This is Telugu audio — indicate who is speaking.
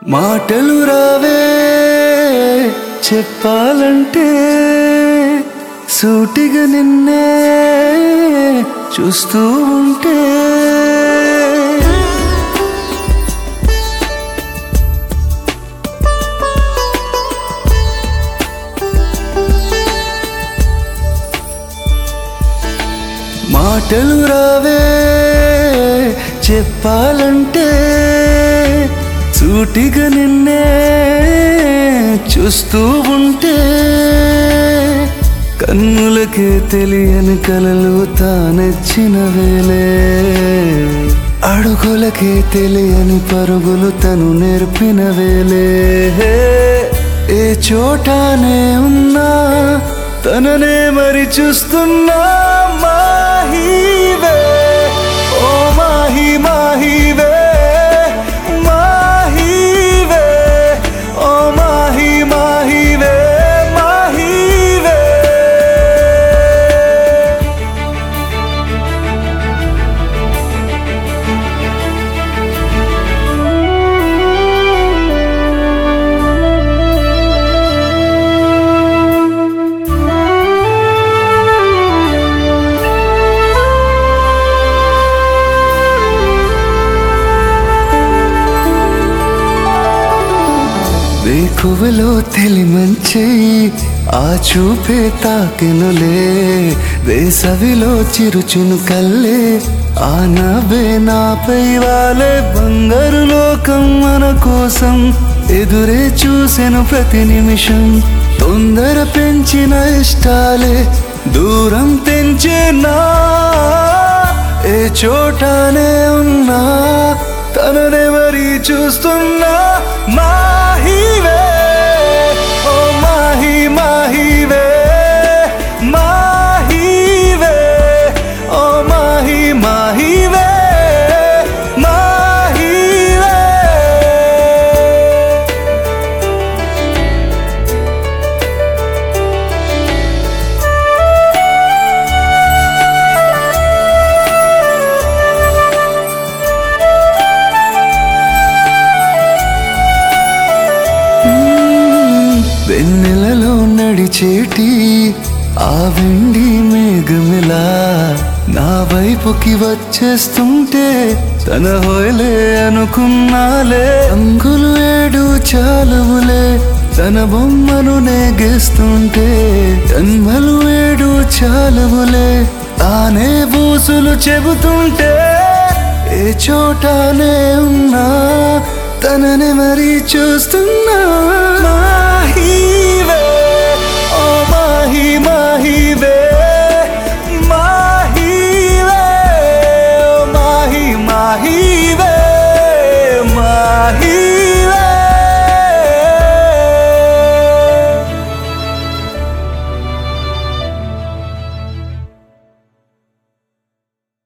Speaker 1: మాటలు రావే చెప్పాలంటే సూటిగా నిన్నే చూస్తూ ఉంటే మాటలు రావే చెప్పాలంటే సూటిగా నిన్నే చూస్తూ ఉంటే కన్నులకే తెలియని కలలు తానెచ్చిన వేలే అడుగులకే తెలియని పరుగులు తను నేర్పిన వేలే ఏ చోటానే ఉన్నా తననే మరి చూస్తున్నా మాహీవే ఓ మాహి మాహీవే మాహీవే ఓ మాహి మాహీవే మాహీవే వేకువలో తెలిమంచి ఆ చూపే తాకెనులే వేసవిలో చిరుచును కల్లే ఆ నవ్వే నాపై వాలే బంగారు లోకం మన కోసం ఎదురే చూసెను ప్రతి నిమిషం తొందర పెంచిన ఇష్టాలే దూరం తెంచేనా ఏ చోటనే ఉన్నా తననే మరి చూస్తున్నా మాహివే ఓ మాహి మాహివే మాహివే ఓ మాహి మాహివే మాహివే వెన్నెలలో నడిచేటి ఆ వెండి మేఘమిలా నా వైపుకి వచ్చేస్తుంటే తన హోయలే అనుకున్నాలే అంగులు ఏడు చాలువులే తన బొమ్మను నేగిస్తుంటే జన్మలు ఏడు చాలువులే తానే బూసులు చెబుతుంటే ఏ చోటనే ఉన్నా తనని మరీ చూస్తున్నా